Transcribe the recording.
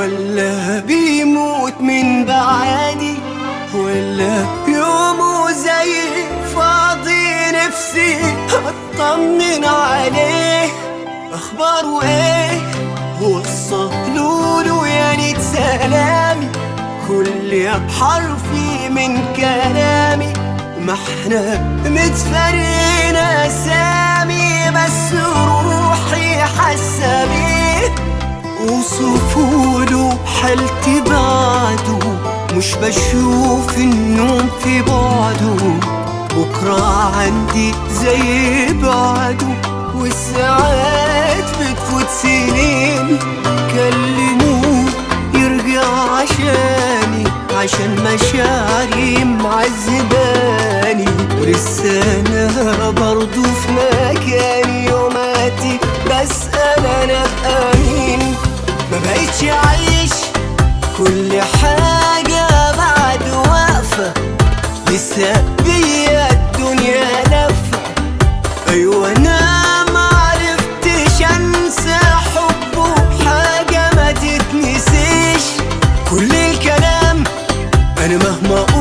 ولا بيموت من بعادي ولا يومه زي فاضي نفسي اطمن عليه اخباره ايه وصلوله يا ريت سلامي كل حرفي من كلامي ما احنا متفرقين اسامي بس روحي حاسه بيه وصفوله حالتي بعده مش بشوف النوم في بعده بكرة عندي زي بعده والساعات بتفوت سنين كلموه يرجع عشاني عشان مشاعري معذباني ولسه انا برضو في مكاني يوماتي بسأل انا ابقى مين ما بقيتش عايش كل حاجة بعد واقفة لسه بيا الدنيا لفة أيوة أنا معرفتش أنسى حبه حاجة ما تتنسيش كل الكلام أنا مهما